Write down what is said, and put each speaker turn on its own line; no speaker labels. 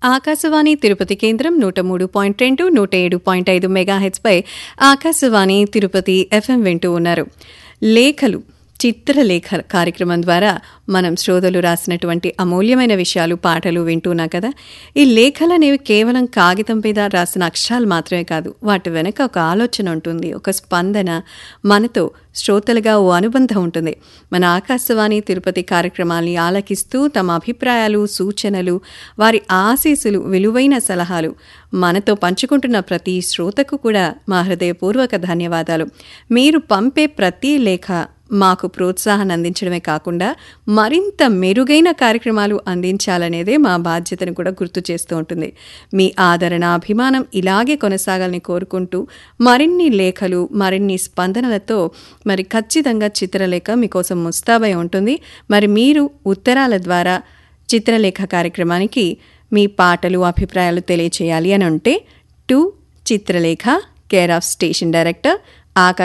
ఆకాశవాణి తిరుపతి కేంద్రం నూట మూడు పాయింట్ రెండు నూట ఏడు పాయింట్ ఐదు మెగాహెచ్పై ఆకాశవాణి తిరుపతి ఎఫ్ఎం వింటూ ఉన్నారు లేఖలు చిత్రలేఖ కార్యక్రమం ద్వారా మనం శ్రోతలు రాసినటువంటి అమూల్యమైన విషయాలు పాటలు వింటున్నాం కదా ఈ లేఖలు అనేవి కేవలం కాగితం మీద రాసిన అక్షరాలు మాత్రమే కాదు వాటి వెనక ఒక ఆలోచన ఉంటుంది ఒక స్పందన మనతో శ్రోతలుగా ఓ అనుబంధం ఉంటుంది మన ఆకాశవాణి తిరుపతి కార్యక్రమాల్ని ఆలకిస్తూ తమ అభిప్రాయాలు సూచనలు వారి ఆశీస్సులు విలువైన సలహాలు మనతో పంచుకుంటున్న ప్రతి శ్రోతకు కూడా మా హృదయపూర్వక ధన్యవాదాలు మీరు పంపే ప్రతి లేఖ మాకు ప్రోత్సాహాన్ని అందించడమే కాకుండా మరింత మెరుగైన కార్యక్రమాలు అందించాలనేదే మా బాధ్యతను కూడా గుర్తు చేస్తూ ఉంటుంది మీ ఆదరణ అభిమానం ఇలాగే కొనసాగాలని కోరుకుంటూ మరిన్ని లేఖలు మరిన్ని స్పందనలతో మరి ఖచ్చితంగా చిత్రలేఖ మీకోసం ముస్తాబై ఉంటుంది మరి మీరు ఉత్తరాల ద్వారా చిత్రలేఖ కార్యక్రమానికి మీ పాటలు అభిప్రాయాలు తెలియచేయాలి అని ఉంటే to Chitralekha care of station director ఆకాశ